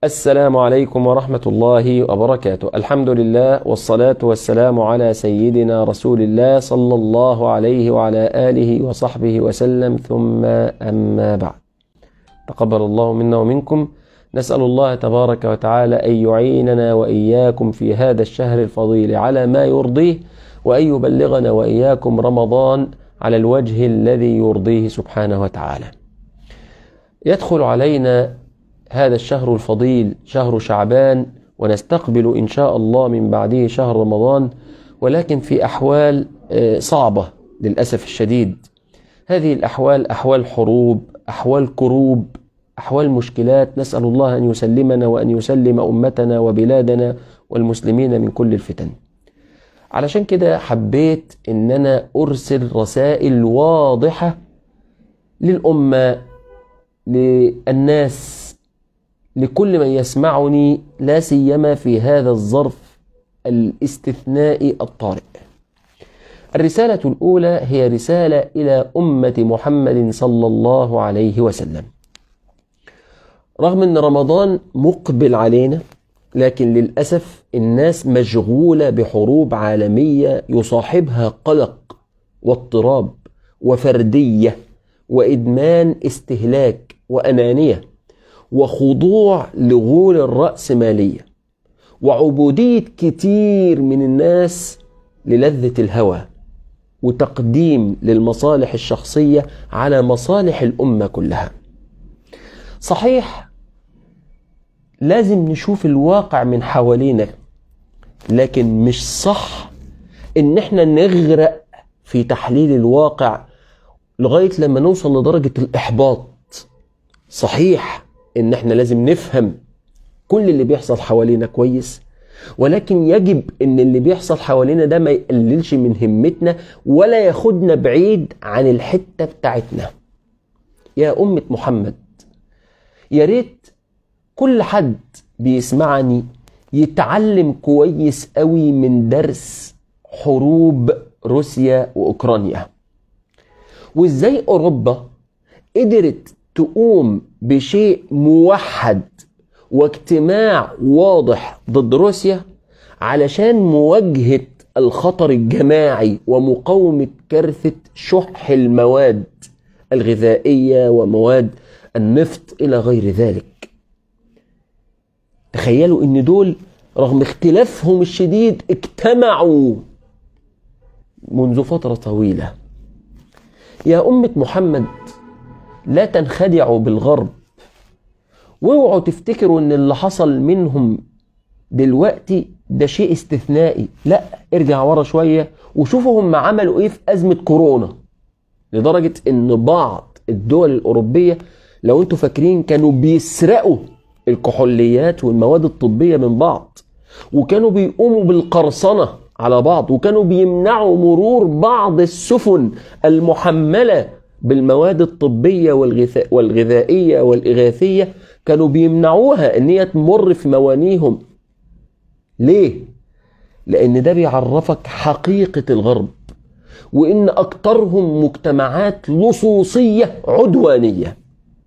السلام عليكم ورحمة الله وبركاته الحمد لله والصلاة والسلام على سيدنا رسول الله صلى الله عليه وعلى آله وصحبه وسلم ثم أما بعد تقبل الله منا ومنكم نسأل الله تبارك وتعالى أن يعيننا وإياكم في هذا الشهر الفضيل على ما يرضيه وأن يبلغنا وإياكم رمضان على الوجه الذي يرضيه سبحانه وتعالى يدخل علينا هذا الشهر الفضيل شهر شعبان ونستقبل إن شاء الله من بعده شهر رمضان ولكن في أحوال صعبة للأسف الشديد هذه الأحوال أحوال حروب أحوال كروب أحوال مشكلات نسأل الله أن يسلمنا وأن يسلم أمتنا وبلادنا والمسلمين من كل الفتن علشان كده حبيت ان انا ارسل رسائل واضحة للأمة للناس لكل من يسمعني لا سيما في هذا الظرف الاستثنائي الطارئ الرسالة الأولى هي رسالة إلى أمة محمد صلى الله عليه وسلم رغم أن رمضان مقبل علينا لكن للأسف الناس مشغولة بحروب عالمية يصاحبها قلق واضطراب وفردية وإدمان استهلاك وأنانية وخضوع لغول الرأسمالية وعبودية كتير من الناس للذة الهوى وتقديم للمصالح الشخصية على مصالح الأمة كلها صحيح لازم نشوف الواقع من حوالينا لكن مش صح ان احنا نغرق في تحليل الواقع لغاية لما نوصل لدرجة الإحباط صحيح ان احنا لازم نفهم كل اللي بيحصل حوالينا كويس ولكن يجب ان اللي بيحصل حوالينا ده ما يقللش من همتنا ولا ياخدنا بعيد عن الحتة بتاعتنا يا أمة محمد يا ريت كل حد بيسمعني يتعلم كويس قوي من درس حروب روسيا واوكرانيا وازاي اوروبا قدرت تقوم بشيء موحد واجتماع واضح ضد روسيا علشان مواجهه الخطر الجماعي ومقاومه كارثه شح المواد الغذائيه ومواد النفط الى غير ذلك تخيلوا ان دول رغم اختلافهم الشديد اجتمعوا منذ فترة طويلة يا أمة محمد لا تنخدعوا بالغرب واوعوا تفتكروا ان اللي حصل منهم دلوقتي ده شيء استثنائي لا ارجع ورا شوية وشوفوا هم عملوا ايه في أزمة كورونا لدرجة ان بعض الدول الأوروبية لو انتوا فاكرين كانوا بيسرقوا الكحوليات والمواد الطبية من بعض وكانوا بيقوموا بالقرصنة على بعض وكانوا بيمنعوا مرور بعض السفن المحملة بالمواد الطبية والغذائية والإغاثية كانوا بيمنعوها ان هي تمر في موانيهم ليه؟ لأن ده بيعرفك حقيقة الغرب وإن أكترهم مجتمعات لصوصية عدوانية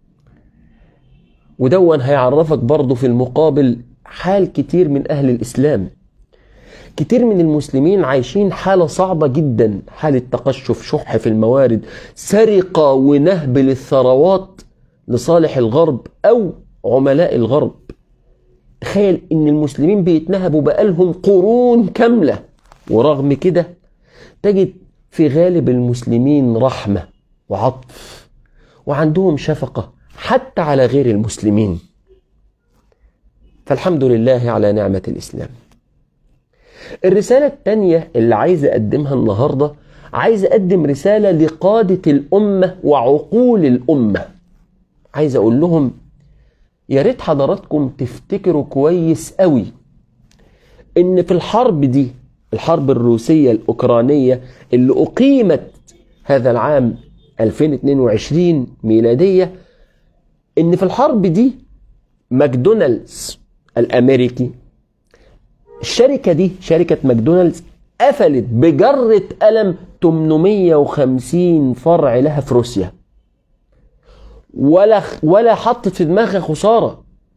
ودون هيعرفك برضه في المقابل حال كتير من أهل الإسلام كتير من المسلمين عايشين حالة صعبة جدا حالة تقشف شح في الموارد سرقة ونهب للثروات لصالح الغرب أو عملاء الغرب تخيل ان المسلمين بيتنهبوا بقالهم قرون كاملة ورغم كده تجد في غالب المسلمين رحمة وعطف وعندهم شفقة حتى على غير المسلمين فالحمد لله على نعمة الإسلام الرسالة الثانية اللي عايز أقدمها النهاردة عايز أقدم رسالة لقادة الأمة وعقول الأمة عايز أقول لهم يا ريت حضراتكم تفتكروا كويس قوي إن في الحرب دي الحرب الروسية الأوكرانية اللي أقيمت هذا العام 2022 ميلادية إن في الحرب دي ماكدونالدز الأمريكي الشركة دي شركة ماكدونالدز قفلت بجرة قلم 850 فرع لها في روسيا ولا ولا حطت في دماغها خسارة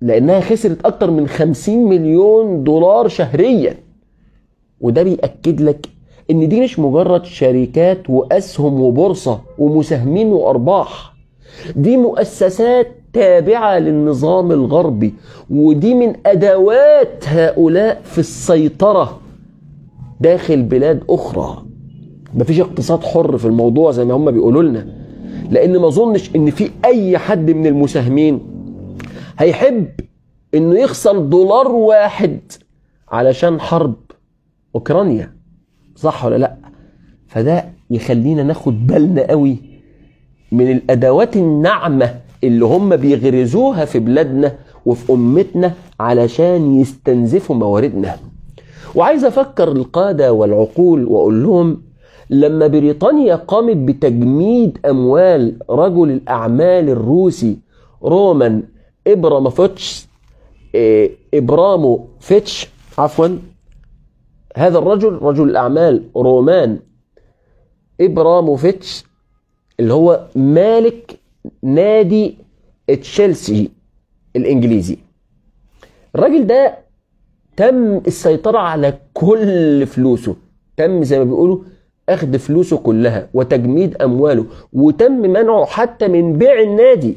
لأنها خسرت أكتر من 50 مليون دولار شهريا وده بيأكد لك إن دي مش مجرد شركات وأسهم وبورصة ومساهمين وأرباح دي مؤسسات تابعة للنظام الغربي ودي من أدوات هؤلاء في السيطرة داخل بلاد أخرى مفيش اقتصاد حر في الموضوع زي ما هم بيقولوا لنا لأن ما أظنش إن في أي حد من المساهمين هيحب إنه يخسر دولار واحد علشان حرب أوكرانيا صح ولا لأ فده يخلينا ناخد بالنا قوي من الأدوات الناعمة اللي هم بيغرزوها في بلادنا وفي أمتنا علشان يستنزفوا مواردنا وعايز أفكر القادة والعقول وأقول لهم لما بريطانيا قامت بتجميد أموال رجل الأعمال الروسي رومان إبراموفيتش إيه، إبراموفيتش عفوا هذا الرجل رجل الأعمال رومان إبراموفيتش اللي هو مالك نادي تشيلسي الإنجليزي الراجل ده تم السيطرة على كل فلوسه تم زي ما بيقولوا أخذ فلوسه كلها وتجميد أمواله وتم منعه حتى من بيع النادي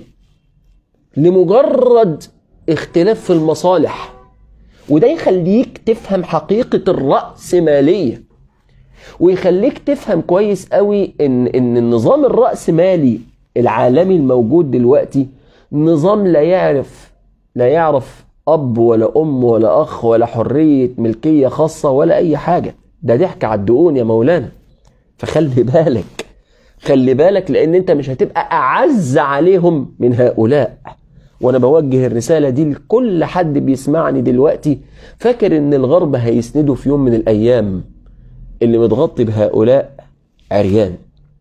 لمجرد اختلاف في المصالح وده يخليك تفهم حقيقة الرأسمالية ويخليك تفهم كويس قوي ان ان النظام الرأسمالي العالمي الموجود دلوقتي نظام لا يعرف لا يعرف اب ولا ام ولا اخ ولا حرية ملكية خاصة ولا اي حاجة ده ضحك على الدقون يا مولانا فخلي بالك خلي بالك لان انت مش هتبقى اعز عليهم من هؤلاء وانا بوجه الرسالة دي لكل حد بيسمعني دلوقتي فاكر ان الغرب هيسنده في يوم من الايام اللي متغطي بهؤلاء عريان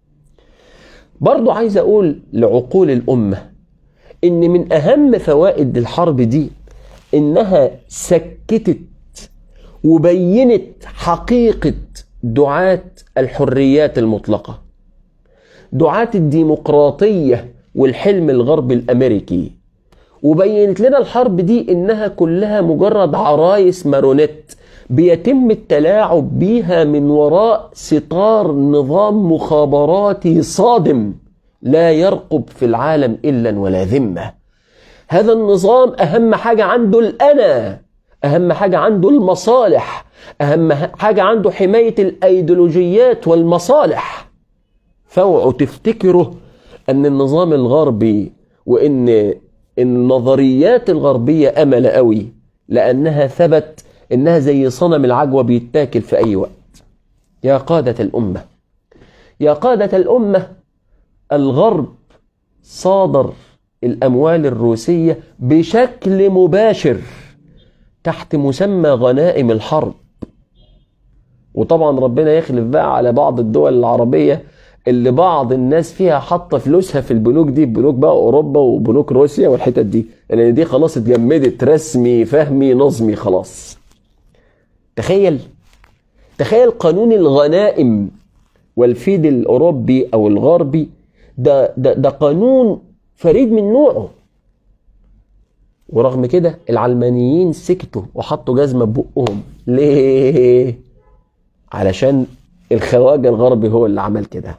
برضو عايز اقول لعقول الامة ان من اهم فوائد الحرب دي انها سكتت وبينت حقيقة دعاة الحريات المطلقة دعاة الديمقراطية والحلم الغربي الامريكي وبينت لنا الحرب دي انها كلها مجرد عرايس مارونيت بيتم التلاعب بيها من وراء ستار نظام مخابراتي صادم لا يرقب في العالم الا ولا ذمه هذا النظام اهم حاجه عنده الانا اهم حاجه عنده المصالح اهم حاجه عنده حمايه الايديولوجيات والمصالح فاوعوا تفتكروا ان النظام الغربي وان النظريات الغربيه امل قوي لانها ثبت انها زي صنم العجوه بيتاكل في اي وقت يا قاده الامه يا قاده الامه الغرب صادر الاموال الروسيه بشكل مباشر تحت مسمى غنائم الحرب وطبعا ربنا يخلف بقى على بعض الدول العربيه اللي بعض الناس فيها حاطه فلوسها في البنوك دي بنوك بقى اوروبا وبنوك روسيا والحتت دي لان دي خلاص اتجمدت رسمي فهمي نظمي خلاص تخيل تخيل قانون الغنائم والفيد الاوروبي او الغربي ده ده ده قانون فريد من نوعه ورغم كده العلمانيين سكتوا وحطوا جزمه ببقهم ليه علشان الخواجه الغربي هو اللي عمل كده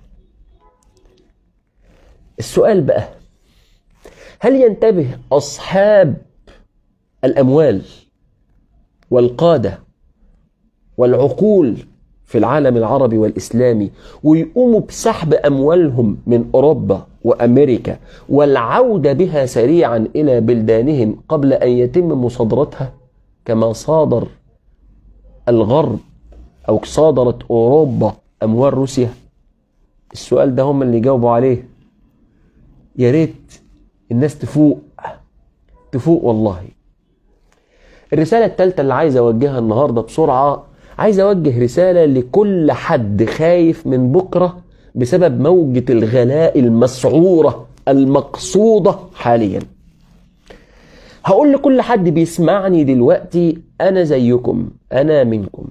السؤال بقى هل ينتبه اصحاب الاموال والقاده والعقول في العالم العربي والاسلامي ويقوموا بسحب اموالهم من اوروبا وامريكا والعوده بها سريعا الى بلدانهم قبل ان يتم مصادرتها كما صادر الغرب او صادرت اوروبا اموال روسيا السؤال ده هم اللي جاوبوا عليه يا ريت الناس تفوق تفوق والله الرسالة الثالثة اللي عايز أوجهها النهاردة بسرعة عايز أوجه رسالة لكل حد خايف من بكرة بسبب موجة الغلاء المسعورة المقصودة حاليا هقول لكل حد بيسمعني دلوقتي أنا زيكم أنا منكم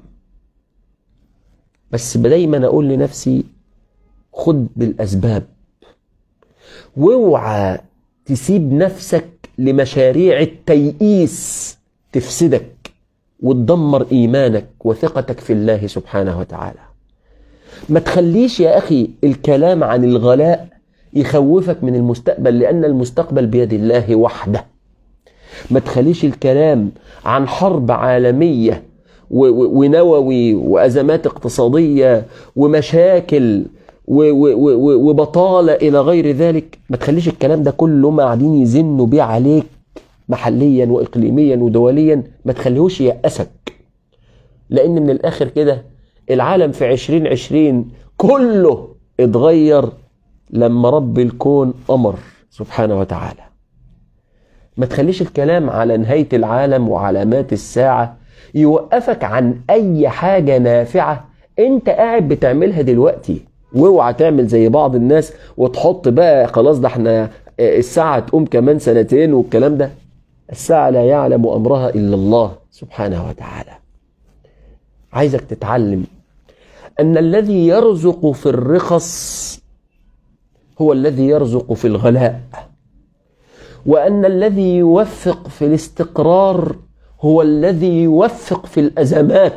بس دايما أقول لنفسي خد بالأسباب واوعى تسيب نفسك لمشاريع التيئيس تفسدك وتدمر إيمانك وثقتك في الله سبحانه وتعالى ما تخليش يا أخي الكلام عن الغلاء يخوفك من المستقبل لأن المستقبل بيد الله وحده ما تخليش الكلام عن حرب عالمية و- و- ونووي وأزمات اقتصادية ومشاكل و- و- و- وبطالة إلى غير ذلك ما تخليش الكلام ده كله ما قاعدين يزنوا بيه عليك محليا وإقليميا ودوليا ما تخليهوش يأسك لأن من الآخر كده العالم في عشرين عشرين كله اتغير لما رب الكون أمر سبحانه وتعالى ما تخليش الكلام على نهاية العالم وعلامات الساعة يوقفك عن أي حاجة نافعة أنت قاعد بتعملها دلوقتي واوعى تعمل زي بعض الناس وتحط بقى خلاص ده احنا الساعة تقوم كمان سنتين والكلام ده الساعة لا يعلم أمرها إلا الله سبحانه وتعالى عايزك تتعلم أن الذي يرزق في الرخص هو الذي يرزق في الغلاء وأن الذي يوفق في الاستقرار هو الذي يوفق في الأزمات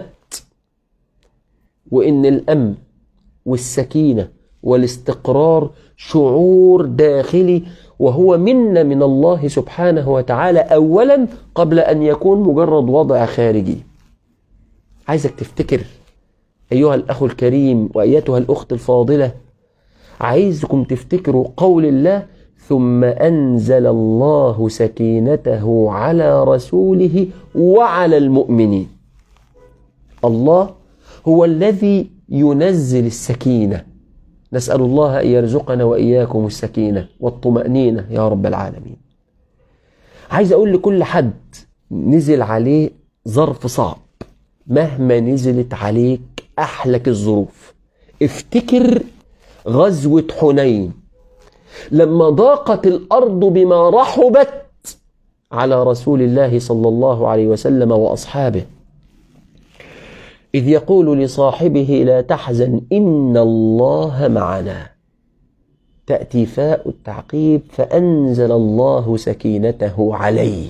وإن الأمن والسكينة والاستقرار شعور داخلي وهو منا من الله سبحانه وتعالى أولا قبل أن يكون مجرد وضع خارجي عايزك تفتكر أيها الأخ الكريم وأيتها الأخت الفاضلة عايزكم تفتكروا قول الله ثم أنزل الله سكينته على رسوله وعلى المؤمنين الله هو الذي ينزل السكينة نسأل الله أن يرزقنا وإياكم السكينة والطمأنينة يا رب العالمين عايز أقول لكل حد نزل عليه ظرف صعب مهما نزلت عليك أحلك الظروف افتكر غزوة حنين لما ضاقت الأرض بما رحبت على رسول الله صلى الله عليه وسلم وأصحابه إذ يقول لصاحبه لا تحزن إن الله معنا تأتي فاء التعقيب فأنزل الله سكينته عليه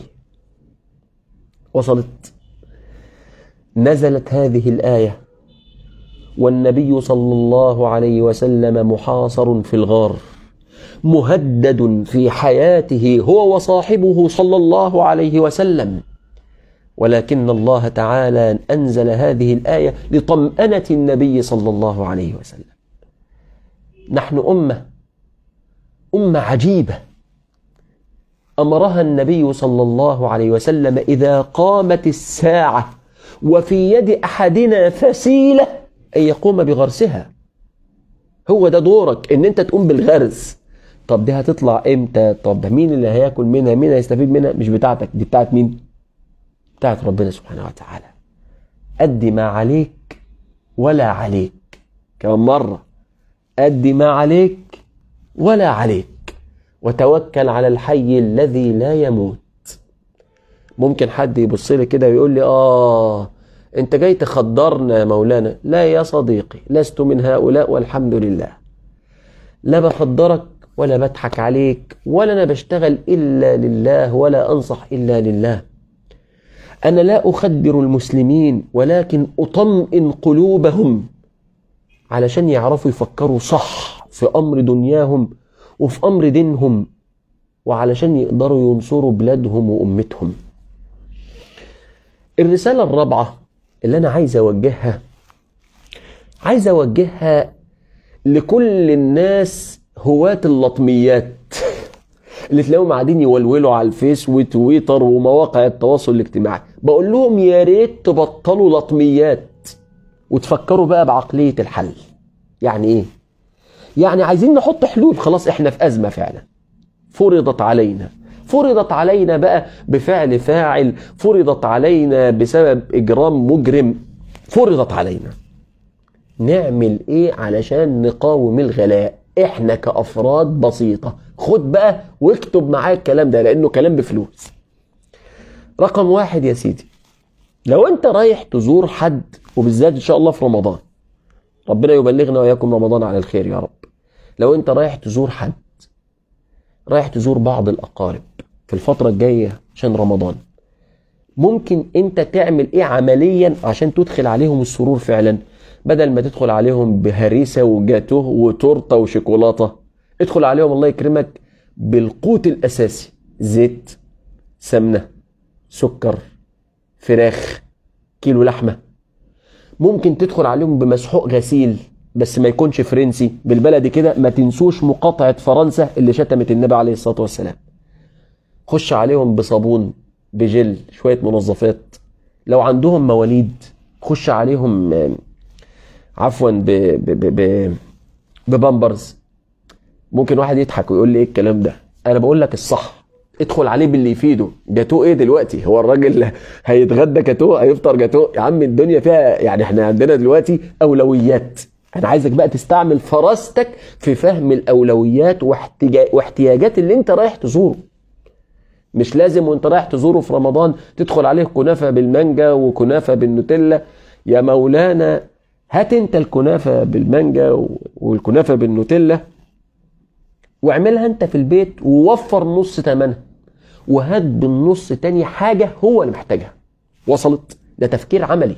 وصلت نزلت هذه الآية والنبي صلى الله عليه وسلم محاصر في الغار مهدد في حياته هو وصاحبه صلى الله عليه وسلم ولكن الله تعالى أنزل هذه الآية لطمأنة النبي صلى الله عليه وسلم نحن أمة أمة عجيبة أمرها النبي صلى الله عليه وسلم إذا قامت الساعة وفي يد أحدنا فسيلة أن يقوم بغرسها هو ده دورك ان انت تقوم بالغرس طب دي هتطلع امتى طب مين اللي هياكل منها مين هيستفيد منها مش بتاعتك دي بتاعت مين بتاعت ربنا سبحانه وتعالى أدي ما عليك ولا عليك كمان مرة أدي ما عليك ولا عليك وتوكل على الحي الذي لا يموت ممكن حد يبص لي كده ويقول لي آه أنت جاي تخدرنا يا مولانا لا يا صديقي لست من هؤلاء والحمد لله لا بخدرك ولا بضحك عليك ولا أنا بشتغل إلا لله ولا أنصح إلا لله أنا لا أخدر المسلمين ولكن أطمئن قلوبهم علشان يعرفوا يفكروا صح في أمر دنياهم وفي أمر دينهم وعلشان يقدروا ينصروا بلادهم وأمتهم الرسالة الرابعة اللي أنا عايز أوجهها عايز أوجهها لكل الناس هواة اللطميات اللي تلاقيهم قاعدين يولولوا على الفيس وتويتر ومواقع التواصل الاجتماعي بقول لهم يا ريت تبطلوا لطميات وتفكروا بقى بعقلية الحل يعني ايه يعني عايزين نحط حلول خلاص احنا في أزمة فعلا فرضت علينا فرضت علينا بقى بفعل فاعل فرضت علينا بسبب إجرام مجرم فرضت علينا نعمل ايه علشان نقاوم الغلاء احنا كأفراد بسيطة خد بقى واكتب معايا الكلام ده لانه كلام بفلوس رقم واحد يا سيدي لو انت رايح تزور حد وبالذات ان شاء الله في رمضان ربنا يبلغنا واياكم رمضان على الخير يا رب لو انت رايح تزور حد رايح تزور بعض الاقارب في الفترة الجاية عشان رمضان ممكن انت تعمل ايه عمليا عشان تدخل عليهم السرور فعلا بدل ما تدخل عليهم بهريسة وجاتوه وتورتة وشوكولاتة ادخل عليهم الله يكرمك بالقوت الأساسي زيت سمنة سكر فراخ كيلو لحمة ممكن تدخل عليهم بمسحوق غسيل بس ما يكونش فرنسي بالبلدي كده ما تنسوش مقاطعة فرنسا اللي شتمت النبي عليه الصلاة والسلام خش عليهم بصابون بجل شوية منظفات لو عندهم مواليد خش عليهم آه، عفوا ب ب ب ب ببامبرز ممكن واحد يضحك ويقول لي ايه الكلام ده انا بقول لك الصح ادخل عليه باللي يفيده جاتوه ايه دلوقتي هو الراجل هيتغدى جاتوه هيفطر جاتوه يا عم الدنيا فيها يعني احنا عندنا دلوقتي اولويات انا عايزك بقى تستعمل فراستك في فهم الاولويات واحتجا- واحتياجات اللي انت رايح تزوره مش لازم وانت رايح تزوره في رمضان تدخل عليه كنافه بالمانجا وكنافه بالنوتيلا يا مولانا هات انت الكنافه بالمانجا و- والكنافه بالنوتيلا واعملها انت في البيت ووفر نص ثمنها وهات بالنص تاني حاجه هو اللي محتاجها وصلت ده تفكير عملي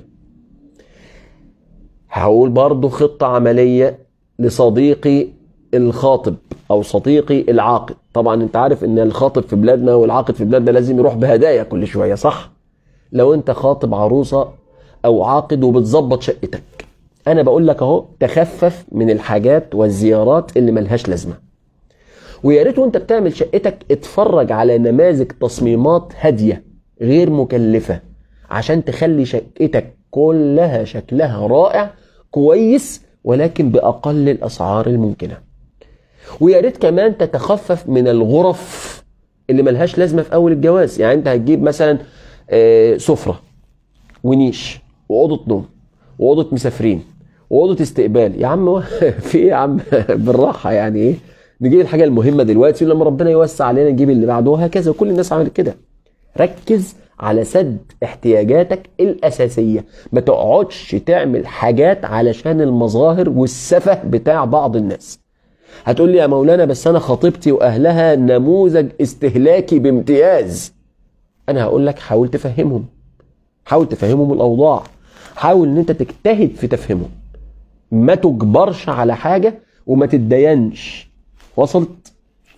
هقول برضو خطة عملية لصديقي الخاطب أو صديقي العاقد طبعا أنت عارف إن الخاطب في بلادنا والعاقد في بلادنا لازم يروح بهدايا كل شوية صح؟ لو أنت خاطب عروسة أو عاقد وبتظبط شقتك أنا بقول لك أهو تخفف من الحاجات والزيارات اللي ملهاش لازمة ويا ريت وانت بتعمل شقتك اتفرج على نماذج تصميمات هاديه غير مكلفه عشان تخلي شقتك كلها شكلها رائع كويس ولكن باقل الاسعار الممكنه ويا ريت كمان تتخفف من الغرف اللي ملهاش لازمه في اول الجواز يعني انت هتجيب مثلا آه، سفره ونيش واوضه نوم واوضه مسافرين واوضه استقبال يا عم في ايه يا عم بالراحه يعني ايه نجيب الحاجه المهمه دلوقتي ولما ربنا يوسع علينا نجيب اللي بعده وهكذا وكل الناس عملت كده ركز على سد احتياجاتك الاساسيه ما تقعدش تعمل حاجات علشان المظاهر والسفه بتاع بعض الناس هتقول لي يا مولانا بس انا خطيبتي واهلها نموذج استهلاكي بامتياز انا هقول لك حاول تفهمهم حاول تفهمهم الاوضاع حاول ان انت تجتهد في تفهمهم ما تجبرش على حاجه وما تتدينش وصلت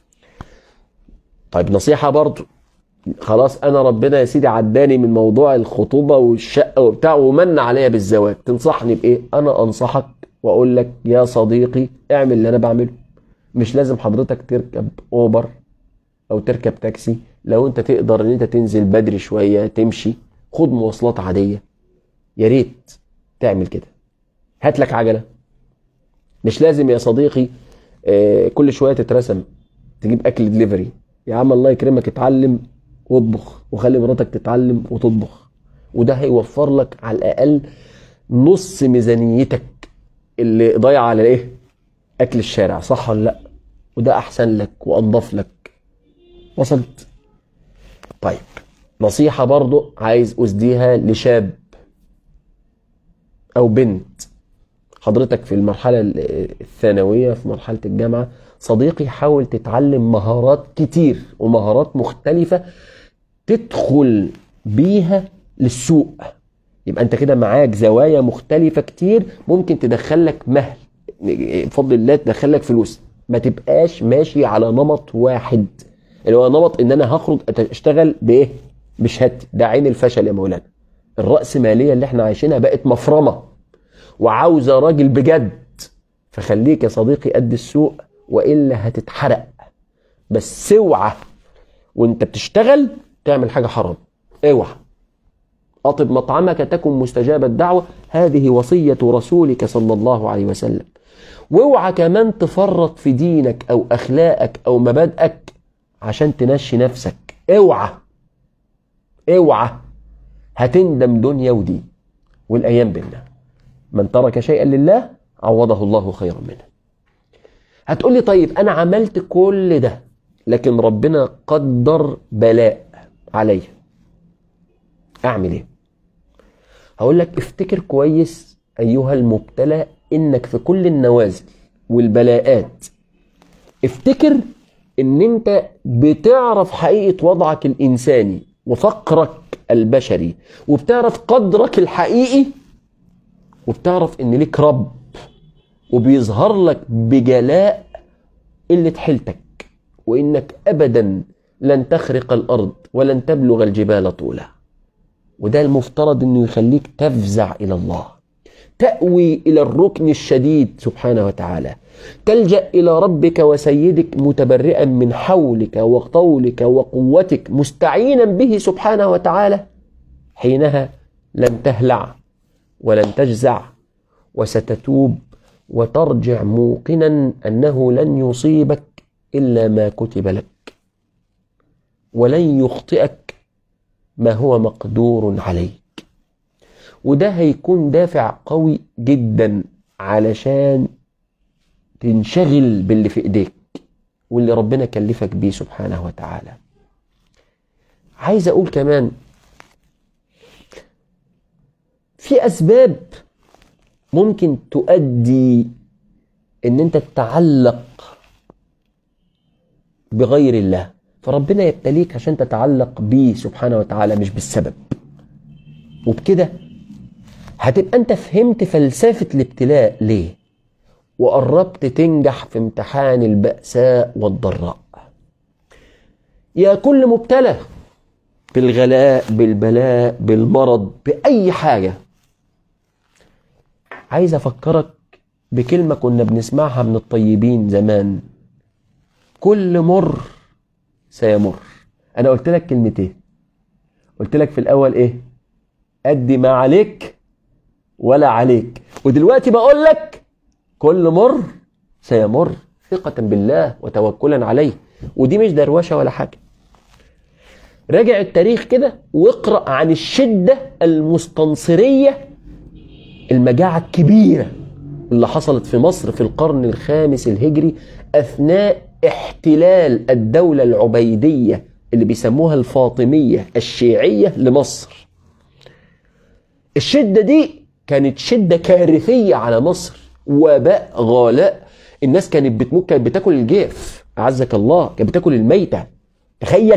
طيب نصيحه برضو خلاص انا ربنا يا سيدي عداني من موضوع الخطوبه والشقه وبتاع ومن عليا بالزواج تنصحني بايه انا انصحك واقول لك يا صديقي اعمل اللي انا بعمله مش لازم حضرتك تركب اوبر او تركب تاكسي لو انت تقدر ان انت تنزل بدري شويه تمشي خد مواصلات عاديه يا ريت تعمل كده هات لك عجله مش لازم يا صديقي آه، كل شويه تترسم تجيب اكل دليفري يا عم الله يكرمك اتعلم واطبخ وخلي مراتك تتعلم وتطبخ وده هيوفر لك على الاقل نص ميزانيتك اللي ضايعه على ايه اكل الشارع صح ولا لا وده احسن لك وانضف لك وصلت طيب نصيحة برضو عايز أسديها لشاب أو بنت حضرتك في المرحلة الثانوية في مرحلة الجامعة صديقي حاول تتعلم مهارات كتير ومهارات مختلفة تدخل بيها للسوق يبقى انت كده معاك زوايا مختلفة كتير ممكن تدخلك مهل بفضل الله تدخلك فلوس ما تبقاش ماشي على نمط واحد اللي هو نمط ان انا هخرج اشتغل بايه بشهادتي ده عين الفشل يا مولانا الرأسمالية اللي احنا عايشينها بقت مفرمة وعاوزة راجل بجد فخليك يا صديقي قد السوق وإلا هتتحرق بس اوعى وانت بتشتغل تعمل حاجة حرام اوعى أطب مطعمك تكن مستجاب الدعوة هذه وصية رسولك صلى الله عليه وسلم واوعى كمان تفرط في دينك أو أخلاقك أو مبادئك عشان تنشي نفسك اوعى اوعى هتندم دنيا ودين والأيام بالله من ترك شيئا لله عوضه الله خيرا منه هتقول لي طيب أنا عملت كل ده لكن ربنا قدر بلاء عليا أعمل إيه؟ هقول لك افتكر كويس أيها المبتلى إنك في كل النوازل والبلاءات افتكر ان انت بتعرف حقيقة وضعك الانساني وفقرك البشري وبتعرف قدرك الحقيقي وبتعرف ان ليك رب وبيظهر لك بجلاء قلة حيلتك وانك ابدا لن تخرق الارض ولن تبلغ الجبال طولا وده المفترض انه يخليك تفزع الى الله تأوي الى الركن الشديد سبحانه وتعالى تلجأ الى ربك وسيدك متبرئا من حولك وطولك وقوتك مستعينا به سبحانه وتعالى حينها لن تهلع ولن تجزع وستتوب وترجع موقنا انه لن يصيبك الا ما كتب لك ولن يخطئك ما هو مقدور عليك وده هيكون دافع قوي جدا علشان تنشغل باللي في ايديك واللي ربنا كلفك بيه سبحانه وتعالى عايز اقول كمان في اسباب ممكن تؤدي ان انت تتعلق بغير الله فربنا يبتليك عشان تتعلق بيه سبحانه وتعالى مش بالسبب وبكده هتبقى انت فهمت فلسفة الابتلاء ليه وقربت تنجح في امتحان البأساء والضراء يا كل مبتلى بالغلاء بالبلاء بالمرض بأي حاجة عايز أفكرك بكلمة كنا بنسمعها من الطيبين زمان كل مر سيمر أنا قلت لك كلمتين قلت لك في الأول إيه أدي ما عليك ولا عليك ودلوقتي بقول لك كل مر سيمر ثقة بالله وتوكلا عليه ودي مش دروشة ولا حاجة راجع التاريخ كده واقرأ عن الشدة المستنصرية المجاعة الكبيرة اللي حصلت في مصر في القرن الخامس الهجري أثناء احتلال الدولة العبيدية اللي بيسموها الفاطمية الشيعية لمصر الشدة دي كانت شدة كارثية على مصر وباء غلاء الناس كانت بتموت كانت بتاكل الجيف أعزك الله كانت بتاكل الميتة تخيل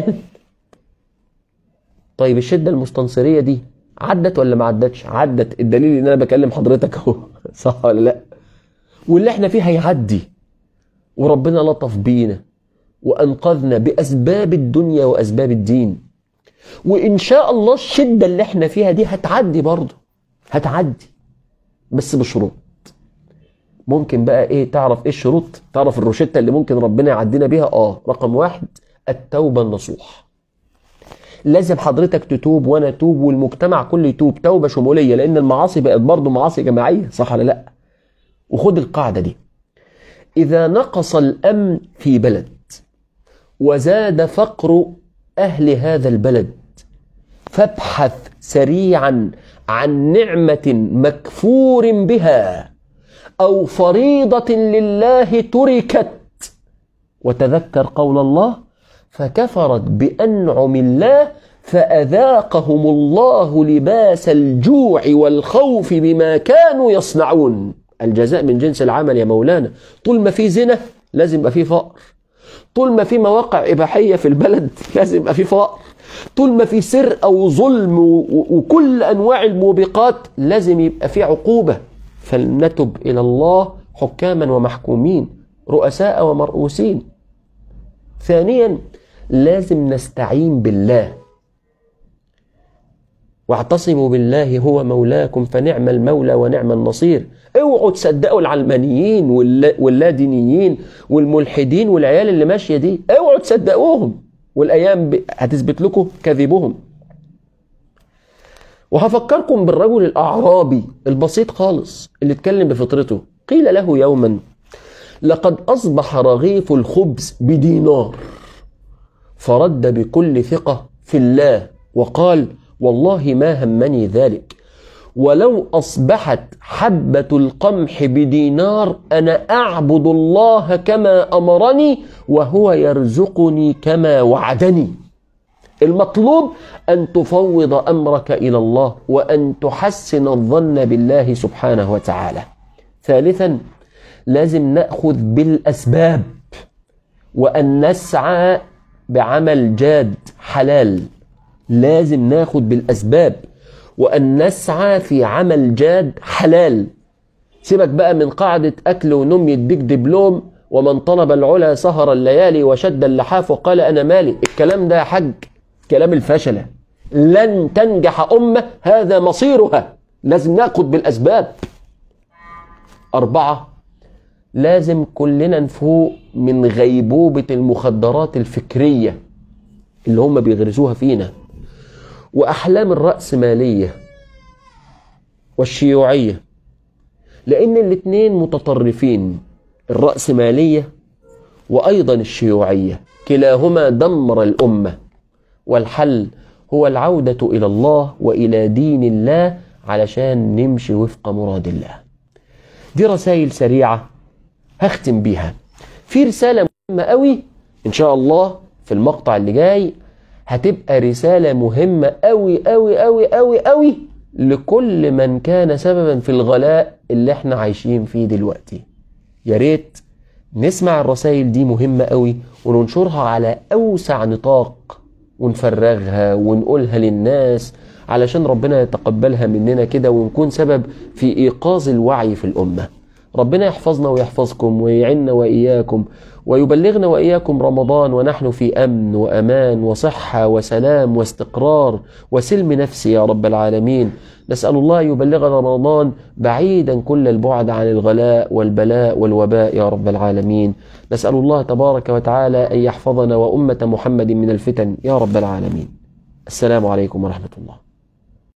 طيب الشدة المستنصرية دي عدت ولا ما عدتش عدت الدليل ان انا بكلم حضرتك اهو صح ولا لا واللي احنا فيه هيعدي وربنا لطف بينا وانقذنا باسباب الدنيا واسباب الدين وان شاء الله الشده اللي احنا فيها دي هتعدي برضه هتعدي بس بشروط ممكن بقى ايه تعرف ايه الشروط تعرف الروشته اللي ممكن ربنا يعدينا بيها اه رقم واحد التوبه النصوح لازم حضرتك تتوب وانا اتوب والمجتمع كله يتوب توبه شموليه لان المعاصي بقت برضه معاصي جماعيه صح ولا لا وخد القاعده دي اذا نقص الامن في بلد وزاد فقر اهل هذا البلد فابحث سريعا عن نعمه مكفور بها او فريضه لله تركت وتذكر قول الله فكفرت بانعم الله فاذاقهم الله لباس الجوع والخوف بما كانوا يصنعون الجزاء من جنس العمل يا مولانا طول ما في زنا لازم يبقى في فقر طول ما في مواقع اباحيه في البلد لازم يبقى في فقر طول ما في سرقه وظلم وكل انواع الموبقات لازم يبقى في عقوبه فلنتب الى الله حكاما ومحكومين رؤساء ومرؤوسين ثانيا لازم نستعين بالله واعتصموا بالله هو مولاكم فنعم المولى ونعم النصير اوعوا تصدقوا العلمانيين واللادينيين والملحدين والعيال اللي ماشيه دي اوعوا تصدقوهم والايام هتثبت لكم كذبهم وهفكركم بالرجل الاعرابي البسيط خالص اللي اتكلم بفطرته قيل له يوما لقد اصبح رغيف الخبز بدينار فرد بكل ثقه في الله وقال والله ما همني ذلك ولو اصبحت حبه القمح بدينار انا اعبد الله كما امرني وهو يرزقني كما وعدني المطلوب ان تفوض امرك الى الله وان تحسن الظن بالله سبحانه وتعالى ثالثا لازم ناخذ بالاسباب وأن نسعى بعمل جاد حلال لازم ناخد بالأسباب وأن نسعى في عمل جاد حلال سيبك بقى من قاعدة أكل ونوم يديك دبلوم ومن طلب العلا سهر الليالي وشد اللحاف وقال أنا مالي الكلام ده يا حج كلام الفشلة لن تنجح أمة هذا مصيرها لازم ناخد بالأسباب أربعة لازم كلنا نفوق من غيبوبة المخدرات الفكرية اللي هم بيغرزوها فينا وأحلام الرأسمالية والشيوعية لأن الاتنين متطرفين الرأسمالية وأيضا الشيوعية كلاهما دمر الأمة والحل هو العودة إلى الله وإلى دين الله علشان نمشي وفق مراد الله دي رسائل سريعة هختم بيها في رسالة مهمة قوي إن شاء الله في المقطع اللي جاي هتبقى رسالة مهمة قوي قوي قوي قوي قوي لكل من كان سببا في الغلاء اللي احنا عايشين فيه دلوقتي يا ريت نسمع الرسائل دي مهمة قوي وننشرها على أوسع نطاق ونفرغها ونقولها للناس علشان ربنا يتقبلها مننا كده ونكون سبب في إيقاظ الوعي في الأمة ربنا يحفظنا ويحفظكم ويعنا وإياكم ويبلغنا وإياكم رمضان ونحن في أمن وأمان وصحة وسلام واستقرار وسلم نفسي يا رب العالمين نسأل الله يبلغنا رمضان بعيدا كل البعد عن الغلاء والبلاء والوباء يا رب العالمين نسأل الله تبارك وتعالى أن يحفظنا وأمة محمد من الفتن يا رب العالمين السلام عليكم ورحمة الله